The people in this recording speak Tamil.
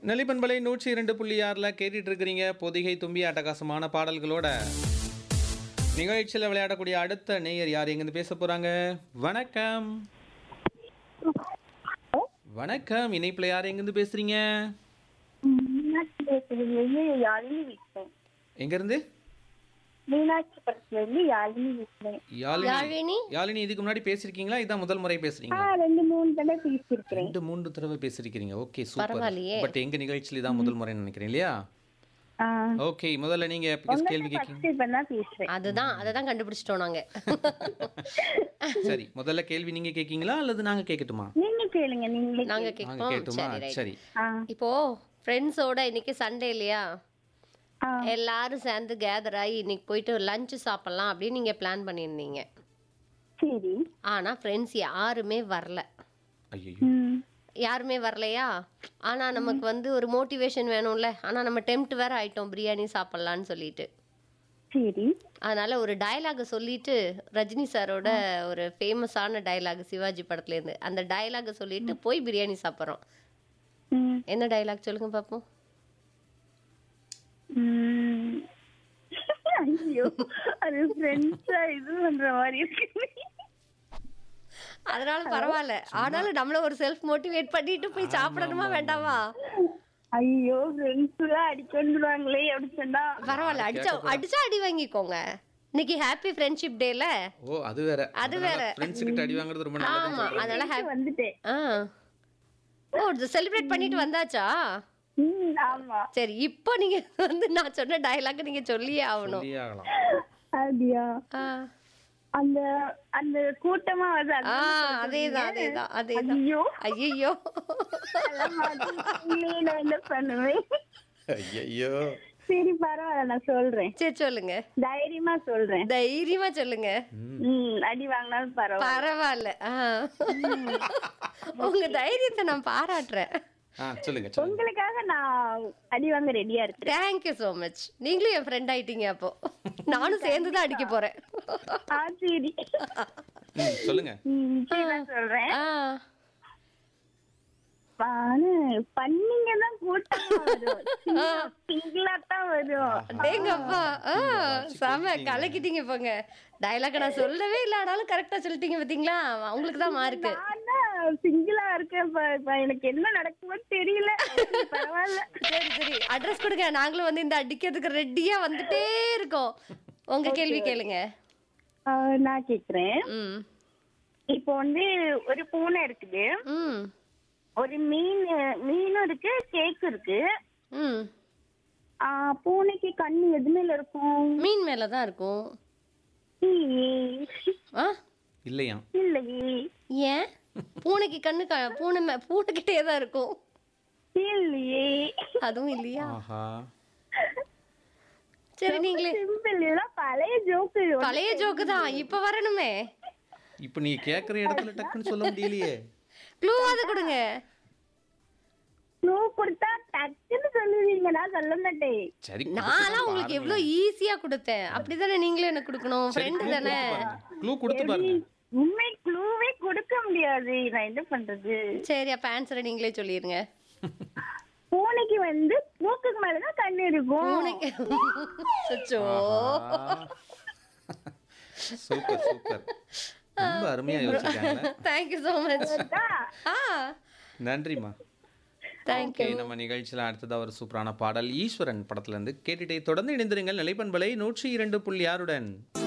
நெல்லிப்பண்பலை நூற்றி இரண்டு புள்ளி ஆறில் கேட்டுட்டு இருக்கிறீங்க பொதிகை தும்பி அட்டகாசமான பாடல்களோட நிகழ்ச்சியில் விளையாடக்கூடிய அடுத்த நேயர் யார் எங்கேருந்து பேச போகிறாங்க வணக்கம் வணக்கம் இணைப்பில் யார் எங்கேருந்து பேசுகிறீங்க மீனாட்சி படத்துலேருந்து யாழினி விட்டேன் எங்கேருந்து மீனாட்சி படத்துலேருந்து யாழினி விட்டேன் யாழினி யாழினி யாழினி இதுக்கு முன்னாடி பேசியிருக்கீங்களா இதான் முதல் முறை ஆ பேசுறீங்க ரெண்டு மூணு தடவை பேசியிருக்கிறேன் ரெண்டு மூன்று தடவை பேசியிருக்கீங்க ஓகே சூப்பர் பரவாயில்லையே. பட் எங்க நிகழ்ச்சியில தான் முதல் முறை நினைக்கிறேன் இல்லையா ஆ ஓகே முதல்ல நீங்க கேள்வி கேட்கீங்க ஃபர்ஸ்ட் இப்போ தான் பேசுறேன் அதுதான் அதை தான் கண்டுபிடிச்சிட்டோம் நாங்க சரி முதல்ல கேள்வி நீங்க கேட்கீங்களா அல்லது நாங்க கேட்கட்டுமா நீங்க கேளுங்க நீங்களே நாங்க நாங்க கேட்போம் கேட்டுமா சரி ரைட் சரி ஆ இப்போ ஃப்ரெண்ட்ஸோட இன்னைக்கு சண்டே இல்லையா ஆ எல்லாரும் சேர்ந்து கேதர் ஆகி இன்னைக்கு போயிட்டு லஞ்ச் சாப்பிடலாம் அப்படின்னு நீங்க பிளான் பண்ணியிருந்தீங்க சரி ஆனா ஃப்ரெண்ட்ஸ் யாருமே வரல ஐயோ ம் யாருமே வரலையா ஆனா நமக்கு வந்து ஒரு மோட்டிவேஷன் வேணும்ல ஆனா நம்ம டெம்ட் வேற ஆயிட்டோம் பிரியாணி சாப்பிடலாம்னு சொல்லிட்டு சரி அதனால ஒரு டயலாக சொல்லிட்டு ரஜினி சாரோட ஒரு ஃபேமஸான டயலாக் சிவாஜி படத்துல இருந்து அந்த டயலாக சொல்லிட்டு போய் பிரியாணி சாப்பிட்றோம் ம் என்ன டயலாக் சொல்லுங்க பாப்போம் ம். ஐயோ அது ஃப்ரெண்ட்ஸா இது பண்ற மாதிரி இருக்கு அதனால பரவாயில்ல ஆனாலும் நம்மள ஒரு செல்ஃப் மோட்டிவேட் பண்ணிட்டு போய் சாப்பிடணுமா வேண்டாமா ஐயோ ஃப்ரெண்ட்ஸ் அடிக்கொண்டுருவாங்களே அப்படி சொன்னா பரவாயில்ல அடிச்சா அடிச்சா அடி வாங்கிக்கோங்க இன்னைக்கு ஹாப்பி ஃப்ரெண்ட்ஷிப் டேல ஓ அது வேற அது வேற. ஃப்ரெண்ட்ஸ் கிட்ட அடி வாங்குறது ரொம்ப நல்லது ஆமா அதனால happy- வந்துட்டேன் ஆ ஓ செலிப்ரேட் பண்ணிட்டு வந்தாச்சா ம் ஆமா சரி இப்போ நீங்க வந்து நான் சொன்ன டயலாக் நீங்க சொல்லியே ஆகணும் சொல்லியே ஆகலாம் அப்படியா ஆ அந்த அந்த கூட்டமா வந்து ஆ அதான் அதேதான் அதேதான் அதேதான் ஐயோ ஐயோ அதெல்லாம் மாட்டீங்களே, நான் என்ன பண்ணுவேன் ஐயோ சரி பரவாயில்ல நான் சொல்றேன் சரி சொல்லுங்க தைரியமா சொல்றேன் தைரியமா சொல்லுங்க ம் அடி வாங்கினாலும் பரவாயில்ல பரவாயில்ல ஆ. உங்க தைரியத்தை நான் பாராட்டுறேன் ஆ சொல்லுங்க சொல்லுங்க உங்களுக்காக நான் அடி வாங்க ரெடியா இருக்கேன் தேங்க்யூ ஸோ மச் நீங்களும் என் ஃப்ரெண்ட் ஆயிட்டீங்க அப்போ நானும் சேர்ந்து தான் அடிக்க போறேன் ஆ சரி ம், சொல்லுங்க ம், சரி நான் சொல்றேன் ஆ பானு பண்ணீங்க தான் கூட்டமா வரும் சிங்கிளா தான் வரும் டேங்கப்பா ஆ செம கலக்கிட்டீங்க போங்க டயலாக் நான் சொல்லவே இல்லை ஆனாலும் கரெக்டா சொல்லிட்டீங்க பாத்தீங்களா உங்களுக்கு தான் மார்க்கு நான் தான் சிங்கிளா இருக்கேன் இப்ப- இப்ப எனக்கு என்ன நடக்குமோ தெரியல பரவாயில்ல சரி சரி அட்ரஸ் கொடுங்க நாங்களும் வந்து இந்த அடிக்கிறதுக்கு ரெடியா வந்துட்டே இருக்கோம் உங்க கேள்வி கேளுங்க ஆ, நான் கேக்குறேன் ம் இப்போ வந்து ஒரு பூனை இருக்குது ம் ஒரு மீன் மீனும் இருக்கு கேக் இருக்கு ம் ஆ, பூனைக்கு கண்ணு எது மேல இருக்கும் மீன் மேல தான் இருக்கும் இல்லையே ஆ இல்லையா இல்லையே ஏன் பூனைக்கு கண்ணு க பூனை மே பூனைக்கிட்டே தான் இருக்கும் இல்லையே அதுவும் இல்லையா ஆஹா சரி நீங்களே சிம்பிள் இதெல்லாம் பழைய ஜோக்கு பழைய ஜோக்கு தான் இப்ப வரணுமே இப்போ நீங்க கேட்குற இடத்துல டக்குன்னு சொல்ல முடியலையே க்ளூவாது கொடுங்க க்ளூ கொடுத்தா டக்குன்னு சொல்லுவீங்க நான் சொல்ல மாட்டேன் சரி நான்லாம் உங்களுக்கு எவ்வளவு ஈஸியா கொடுத்தேன் அப்படிதானே நீங்களும் எனக்கு கொடுக்கணும் ஃப்ரெண்டு தானே க்ளூ கொடுத்து பாருங்க உண்மை க்ளூவே கொடுக்க முடியாது நான் என்ன பண்றது சரி அப்ப ஆன்சரை நீங்களே சொல்லிருங்க பூனைக்கு வந்து மூக்குக்கு மேலதான் கண்ணு இருக்கும் பூனைக்கு அச்சோ சூப்பர் சூப்பர் ரொம்ப அருமையா யோசிச்சிருக்காங்க தேங்க்யூ ஸோ மச் ஆ நன்றிம்மா தேங்க்யூ ஓகே நம்ம நிகழ்ச்சியில் அடுத்ததாக ஒரு சூப்பரான பாடல் ஈஸ்வரன் படத்துல இருந்து கேட்டுட்டே தொடர்ந்து இணைந்திருங்கள் நிலைப்பண்பலை நூற்றி இரண்டு புள்ளி ஆறுடன்